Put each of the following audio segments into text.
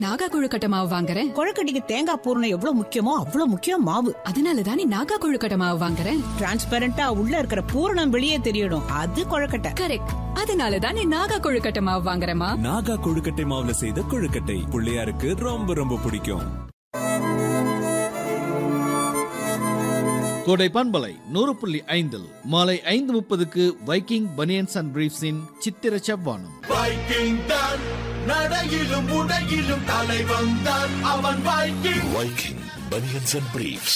நாகா கொழுக்கட்டை மாவு வாங்குறேன் கொழக்கட்டைக்கு தேங்காய் பூரணம் எவ்வளவு முக்கியமோ அவ்வளவு முக்கியம் மாவு அதனால தானே நாகா கொழுக்கட்டை மாவு வாங்குறேன் டிரான்ஸ்பெரண்டா உள்ள இருக்கிற பூரணம் வெளியே தெரியணும் அது கொழக்கட்டை கரெக்ட் அதனால தானே நாகா கொழுக்கட்டை மாவு வாங்குறேமா நாகா கொழுக்கட்டை மாவுல செய்த கொழுக்கட்டை பிள்ளையாருக்கு ரொம்ப ரொம்ப பிடிக்கும் கோடை பண்பலை நூறு புள்ளி ஐந்தில் மாலை ஐந்து முப்பதுக்கு வைக்கிங் பனியன்ஸ் அண்ட் பிரீஃப்ஸின் சித்திர செவ்வானம் வைக்கிங் தான் நடையிலும் உடையிலும் தலைவன் தான் அவன் Viking Viking Bunions and Briefs.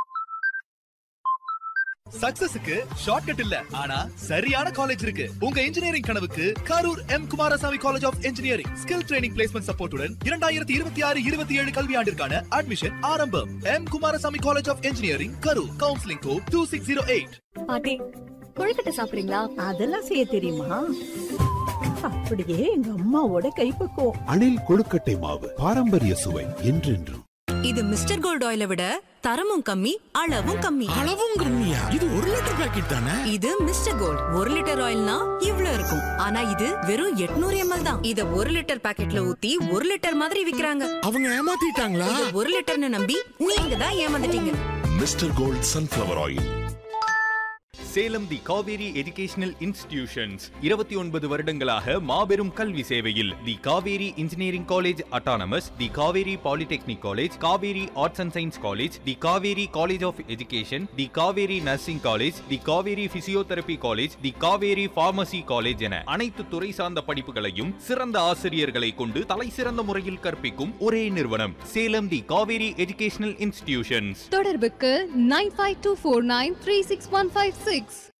சக்சஸுக்கு shortcut இல்ல ஆனா சரியான காலேஜ் இருக்கு உங்க இன்ஜினியரிங் கனவுக்கு Karur M Kumaraswamy college of engineering skill training placement சப்போர்ட்டுடன் இரண்டாயிரத்தி இருபத்தி ஆறு இருபத்தி ஏழு கல்வியாண்டிற்கான அட்மிஷன் ஆரம்பம் M Kumaraswamy college of engineering Karur counselling go two six zero eight பாட்டி கொழுக்கட்டை சாப்பிடுறீங்களா அதெல்லாம் செய்ய தெரியுமா அப்படியே எங்க அம்மாவோட கைப்பக்குவம் அணில் கொழுக்கட்டை மாவு பாரம்பரிய சுவை என்றென்றும் இது மிஸ்டர் கோல்ட் ஆயிலை விட தரமும் கம்மி அளவும் கம்மி அளவும் கம்மியா இது ஒரு லிட்டர் பாக்கெட் தானே இது மிஸ்டர் கோல்ட் ஒரு லிட்டர் ஆயில்னா இவ்ளோ இருக்கும் ஆனா இது வெறும் 800 எம்எல் தான் இத ஒரு லிட்டர் பாக்கெட்ல ஊத்தி ஒரு லிட்டர் மாதிரி விக்கிறாங்க அவங்க ஏமாத்திட்டாங்களா இத ஒரு லிட்டர்னு நம்பி நீங்க தான் ஏமாந்துட்டீங்க mister gold sunflower oil Salem the Kaveri educational institutions இருபத்தி ஒன்பது வருடங்களாக மாபெரும் கல்வி சேவையில் the Kaveri engineering college autonomous the Kaveri polytechnic college Kaveri arts and science college the Kaveri college of education the Kaveri nursing college the Kaveri physiotherapy college the Kaveri pharmacy college என அனைத்து துறை சார்ந்த படிப்புகளையும் சிறந்த ஆசிரியர்களை கொண்டு தலை சிறந்த முறையில் கற்பிக்கும் ஒரே நிறுவனம் Salem the Kaveri educational institutions தொடர்புக்கு nine five two four nine three six one five six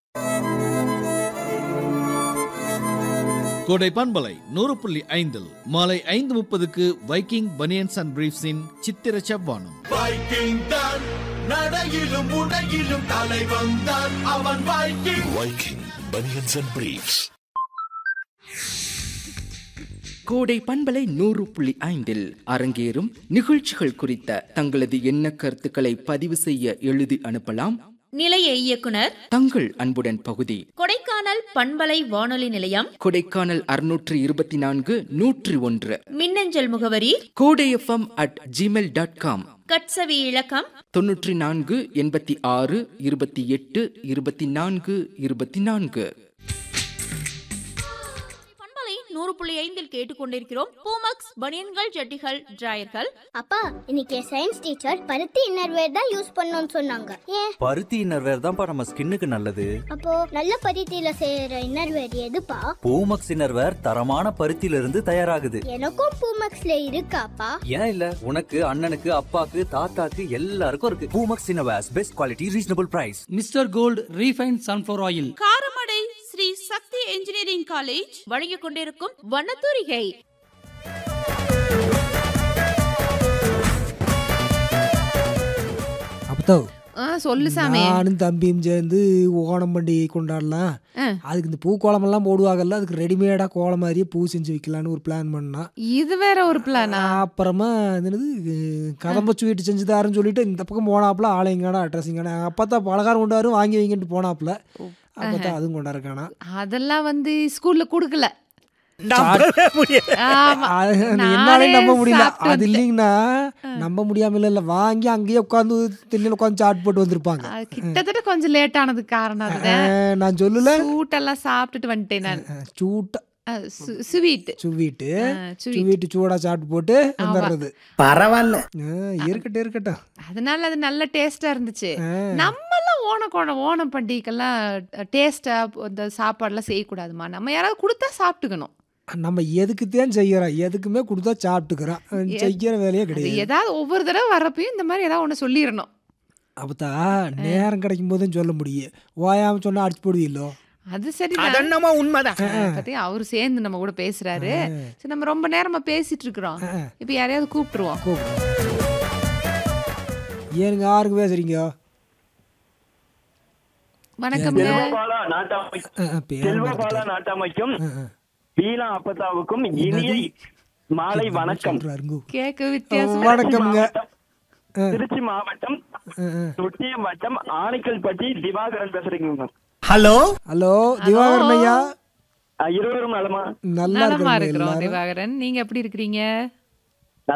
Kodai பண்பலை நூறு புள்ளி ஐந்தில் மாலை ஐந்து முப்பதுக்கு வைக்கிங் பனியன்ஸ் அண்ட் பிரீஃப்ஸின் சித்திர செவ்வானம் வைக்கிங் தான் நடையிலும் உடையிலும் தலைவன் தான் அவன் Viking Viking Bunions and Briefs. கோடை பண்பலை நூறு புள்ளி ஐந்தில் அரங்கேறும் நிகழ்ச்சிகள் குறித்த தங்களது எண்ண கருத்துக்களை பதிவு செய்ய எழுதி அனுப்பலாம் நிலைய இயக்குனர் தங்கள் அன்புடன் பகுதி கொடைக்கானல் பண்பலை வானொலி நிலையம் கொடைக்கானல் அறுநூற்று இருபத்தி நான்கு நூற்றி ஒன்று மின்னஞ்சல் முகவரி Kodai FM at Gmail dot com கட்சவி இலக்கம் தொன்னூற்றி நான்கு எண்பத்தி ஆறு இருபத்தி எட்டு இருபத்தி நான்கு இருபத்தி நான்கு பண்பலை நூறு புள்ளி ஐந்தில் கேட்டுக்கொண்டிருக்கிறோம் பூமக்ஸ் பனியன்கள் ஜட்டிகள் டிராயர்கள் அப்பா இன்னைக்கு சயின்ஸ் டீச்சர் பருத்தி இன்னர்வேர் தான் யூஸ் பண்ணணும்னு சொன்னாங்க ஏன் பருத்தி இன்னர்வேர் தான்ப்பா நம்ம ஸ்கின்னுக்கு நல்லது அப்போ நல்ல பருத்தியில செய்யற இன்னர்வேர் எதுப்பா பூமக்ஸ் இன்னர்வேர் தரமான பருத்தியில இருந்து தயாராகுது எனக்கும் பூமக்ஸ்ல இருக்காப்பா ஏன் இல்ல உனக்கு அண்ணனுக்கு அப்பாக்கு தாத்தாக்கு எல்லாருக்கும் இருக்கு Poomex innerwears best quality reasonable price mister gold refine sunflower oil Karamadai Sri Sakthi engineering college வழங்கிக் கொண்டிருக்கும் வண்ணத்தூரிகை அப்போ சொல்லு சாமி நானும் தம்பியும் சேர்ந்து ஓணம் பண்டிகை கொண்டாடலாம் அதுக்கு இந்த பூ கோலமெல்லாம் போடுவாங்கல்ல அதுக்கு ரெடிமேடாக கோலம் மாதிரியே பூ செஞ்சு வைக்கலான்னு ஒரு பிளான் பண்ணா இது வேற ஒரு பிளானா அப்புறமா அது என்னது கதம்ப ஸ்வீட் செஞ்சு தாருன்னு சொல்லிட்டு இந்த பக்கம் போனாப்புல ஆலயங்கான அட்ரஸிங்கான அப்போ தான் பலகாரம் கொண்டாரு வாங்கி வைங்கன்ட்டு போனாப்புல அப்போ தான் அதுவும் கொண்டாருக்கானா அதெல்லாம் வந்து ஸ்கூல்ல கொடுக்கல ஆமா. என்னாலே நம்ப முடியல சாப்பிட்டு அது இல்லைங்கண்ணா நம்ப முடியாம இல்ல இல்ல வாங்கி அங்கேயே உட்காந்து திண்ணில உட்காந்து சாட் போட்டு வந்திருப்பாங்க அது கிட்டத்தட்ட கொஞ்சம் லேட் ஆனதுக்கு காரணம் அதுதான் அஹ், நான் சொல்லல சூட்டெல்லாம் சாப்பிட்டுட்டு வந்துட்டேன் நான் சூட்டா ஸ்வீட் சுவீட்டு sweet. சுவீட்டு சூடா சாப்பிட்டு போட்டு வந்துடுறது பரவாயில்ல அஹ், இருக்கட்டும் இருக்கட்டும் அதனால அது நல்ல டேஸ்டா இருந்துச்சு நம்மலாம் ஓண கோணம் ஓணம் பண்டிகைக்கெல்லாம் டேஸ்டா இந்த சாப்பாடுலாம் செய்யக்கூடாதுமா நம்ம யாராவது கொடுத்தா சாப்பிட்டுக்கணும் நம்ம எதுக்குத்தான் செய்யறோம் எதுக்குமே கொடுத்தா சாப்பிட்டுக்கிறோம் அஹ், எ- செய்யற வேலையே அது கிடையாது ஏதாவது ஒவ்வொரு தடவை வர்றப்பையும் இந்த மாதிரி ஏதாவது ஒன்று சொல்லிடணும் அப்பத்தா நேரம் கிடைக்கும் போதும் சொல்ல முடியும் ஓயாம சொன்னா அடிச்சு போடுவீங்களோ அது சரி அதென்னமோ உண்மைதான் பத்தி அவரு சேர்ந்து நம்ம கூட பேசுறாரு சரி நம்ம ரொம்ப நேரமா பேசிட்டு இருக்கிறோம் இப்ப யாரையாவது கூப்பிட்டுருவோம் ஏனுங்க யாருக்கு பேசுறீங்க வணக்கம்ங்க செல்வபாலா நாட்டாமை அஹ், அஹ், பேரை செல்வபாலா மறந்துட்டேன். நாட்டாமைக்கும் பீலா அப்பத்தாவுக்கும் இனிய மாலை வணக்கம் கேட்க வித்தியாசம் வணக்கம்ங்க திருச்சி மாவட்டம் தொட்டியம் வட்டம் ஆனைக்கல்பட்டி திவாகரன் பேசுறீங்க ஹலோ ஹலோ திவாகரன் ஐயா இருவரும் நலமா நல்லா நலமா இருக்கிறோம் இருக்கிறோம் எல்லாரும் திவாகரன் நீங்க எப்படி இருக்கிறீங்க